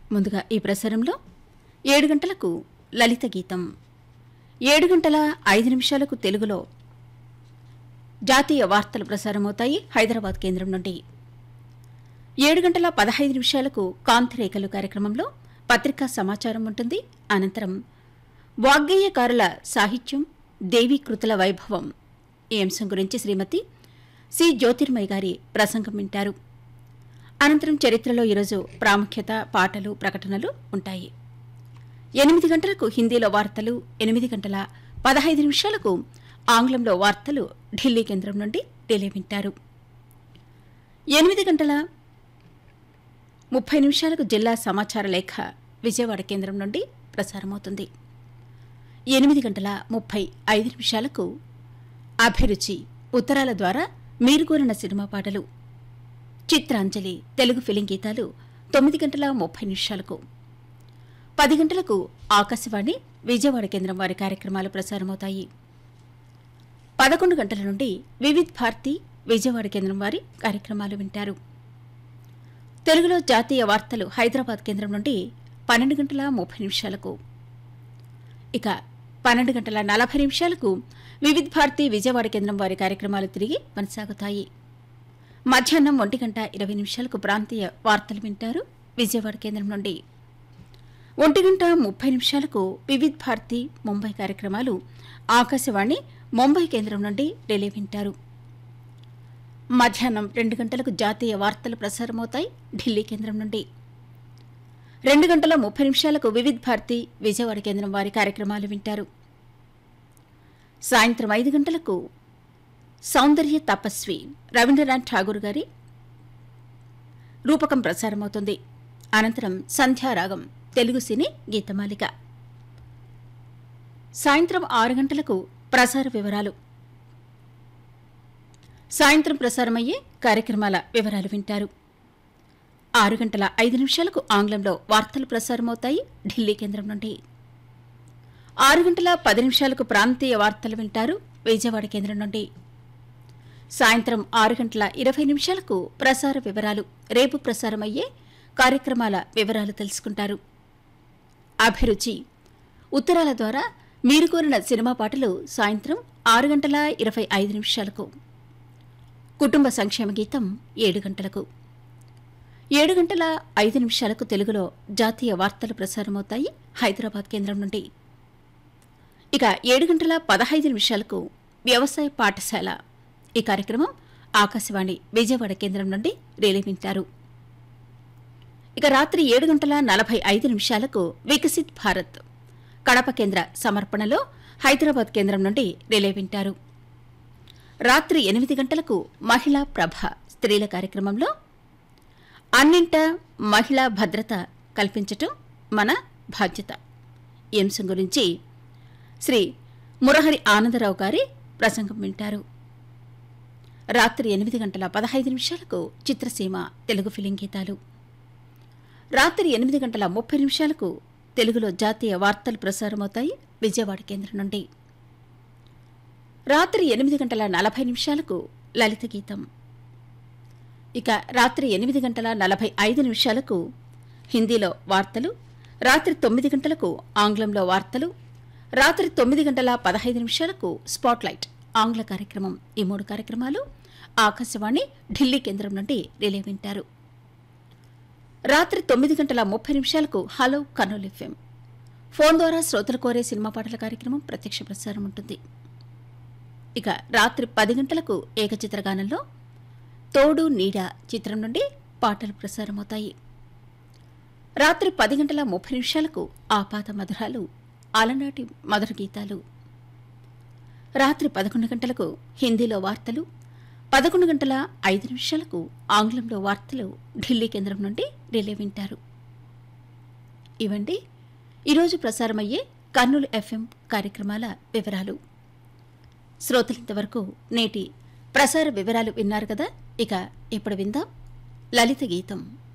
ముందుగా ఈ ప్రసారంలో ఏడు గంటలకు లలిత గీతం ఏడు గంటల ఐదు నిమిషాలకు తెలుగులో జాతీయ వార్తలు ప్రసారమవుతాయి హైదరాబాద్ కేంద్రం నుండి ఏడు గంటల పదహైదు నిమిషాలకు కాంతిరేఖలు కార్యక్రమంలో పత్రికా సమాచారం ఉంటుంది అనంతరం వాగ్గేయకారుల సాహిత్యం దేవీకృతుల వైభవం ఈ అంశం గురించి శ్రీమతి సి జ్యోతిర్మయి గారి ప్రసంగం వింటారు అనంతరం చరిత్రలో ఈరోజు ప్రాముఖ్యత పాటలు ప్రకటనలు ఉంటాయి ఎనిమిది గంటలకు హిందీలో వార్తలు ఎనిమిది గంటల పదహైదు నిమిషాలకు ఆంగ్లంలో వార్తలు ఢిల్లీ కేంద్రం నుండి ఢిల్లీ వింటారు ఎనిమిది గంటల ముప్పై నిమిషాలకు జిల్లా సమాచార లేఖ విజయవాడ కేంద్రం నుండి ప్రసారమవుతుంది ఎనిమిది గంటల ముప్పై ఐదు నిమిషాలకు అభిరుచి ఉత్తరాల ద్వారా మీరు కోరిన సినిమా పాటలు చిత్రాంజలి తెలుగు ఫిలిం గీతాలు తొమ్మిది గంటల ముప్పై నిమిషాలకు పది గంటలకు ఆకాశవాణి విజయవాడ కేంద్రం వారి కార్యక్రమాలు ప్రసారమవుతాయి పదకొండు గంటల నుండి వివిధ్ భారతి విజయవాడ కేంద్రం వారి కార్యక్రమాలు వింటారు తెలుగులో జాతీయ వార్తలు హైదరాబాద్ కేంద్రం నుండి పన్నెండు గంటల ముప్పై నిమిషాలకు ఇక పన్నెండు గంటల నలభై నిమిషాలకు వివిధ్ భారతి విజయవాడ కేంద్రం వారి కార్యక్రమాలు తిరిగి కొనసాగుతాయి మధ్యాహ్నం ఒంటి గంట ఇరవై నిమిషాలకు ప్రాంతీయ వార్తలు వింటారు విజయవాడ కేంద్రం నుండి ఒంటి గంట ముప్పై నిమిషాలకు వివిధ్ భారతి ముంబై కార్యక్రమాలు ఆకాశవాణి ముంబై కేంద్రం నుండి ఢిల్లీ వింటారు మధ్యాహ్నం రెండు గంటలకు జాతీయ వార్తలు ప్రసారమవుతాయి ఢిల్లీ కేంద్రం నుండి రెండు గంటల ముప్పై నిమిషాలకు వివిధ్ భారతి విజయవాడ కేంద్రం వారి కార్యక్రమాలు వింటారు సాయంత్రం ఐదు గంటలకు సౌందర్య తపస్వి రవీంద్రనాథ్ ఠాగూర్ గారి రూపకం ప్రసారమవుతుంది అనంతరం సంధ్యారాగం తెలుగు సినీ గీతమాలిక సాయంత్రం ఆరు గంటలకు ప్రసార వివరాలు సాయంత్రం ప్రసారమయ్యే కార్యక్రమాల వివరాలు వింటారు ఆరు గంటల ఐదు నిమిషాలకు ఆంగ్లంలో వార్తలు ప్రసారమవుతాయి ఢిల్లీ కేంద్రం నుండి ఆరు గంటల పది నిమిషాలకు ప్రాంతీయ వార్తలు వింటారు విజయవాడ కేంద్రం నుండి సాయంత్రం ఆరు గంటల ఇరవై నిమిషాలకు ప్రసార వివరాలు రేపు ప్రసారమయ్యే కార్యక్రమాల వివరాలు తెలుసుకుంటారు అభిరుచి ఉత్తరాల ద్వారా మీరు కోరిన సినిమా పాటలు సాయంత్రం ఆరు గంటల ఇరవై ఐదు నిమిషాలకు కుటుంబ సంక్షేమ గీతం ఏడు గంటలకు ఏడు గంటల ఐదు నిమిషాలకు తెలుగులో జాతీయ వార్తలు ప్రసారమవుతాయి హైదరాబాద్ కేంద్రం నుండి ఇక ఏడు గంటల పదహైదు నిమిషాలకు వ్యవసాయ పాఠశాల ఈ కార్యక్రమం ఆకాశవాణి విజయవాడ కేంద్రం నుండి రిలే వింటారు ఇక రాత్రి ఏడు గంటల నలభై ఐదు నిమిషాలకు వికసిత్ భారత్ కడప కేంద్ర సమర్పణలో హైదరాబాద్ కేంద్రం నుండి రిలే వింటారు రాత్రి ఎనిమిది గంటలకు మహిళా ప్రభ స్త్రీల కార్యక్రమంలో అన్నింట మహిళా భద్రత కల్పించటం మన బాధ్యత ఈ అంశం గురించి శ్రీ మురహరి ఆనందరావు గారి ప్రసంగం వింటారు రాత్రి ఎనిమిది గంటల పదహైదు నిమిషాలకు చిత్రసీమ తెలుగు ఫిలిం గీతాలు రాత్రి ఎనిమిది గంటల ముప్పై నిమిషాలకు తెలుగులో జాతీయ వార్తలు ప్రసారమవుతాయి విజయవాడ కేంద్రం నుండి రాత్రి ఎనిమిది గంటల నలభై నిమిషాలకు లలిత గీతం ఇక రాత్రి ఎనిమిది గంటల నలభై ఐదు నిమిషాలకు హిందీలో వార్తలు రాత్రి తొమ్మిది గంటలకు ఆంగ్లంలో వార్తలు రాత్రి తొమ్మిది గంటల పదహైదు నిమిషాలకు స్పాట్లైట్ ఆంగ్ల కార్యక్రమం ఈ మూడు కార్యక్రమాలు ఆకాశవాణి ఢిల్లీ కేంద్రం నుండి రిలే వింటారు రాత్రి తొమ్మిది గంటల ముప్పై నిమిషాలకు హలో కర్నూలు ఎఫ్ఎం ఫోన్ ద్వారా శ్రోతలు కోరే సినిమా పాటల కార్యక్రమం ప్రత్యక్ష ప్రసారం ఉంటుంది ఇక రాత్రి పది గంటలకు ఏకచిత్రగానంలో తోడు నీడ చిత్రం నుండి పాటలు ప్రసారమవుతాయి రాత్రి పది గంటల ముప్పై నిమిషాలకు ఆపాత మధురాలు అలనాటి మధుర గీతాలు రాత్రి పదకొండు గంటలకు హిందీలో వార్తలు పదకొండు గంటల ఐదు నిమిషాలకు ఆంగ్లంలో వార్తలు ఢిల్లీ కేంద్రం నుండి రిలే వింటారు ఇవండి ఈరోజు ప్రసారమయ్యే కర్నూలు ఎఫ్ఎం కార్యక్రమాల వివరాలు శ్రోతలింతవరకు నేటి ప్రసార వివరాలు విన్నారు కదా ఇక ఇప్పుడు విందాం లలిత గీతం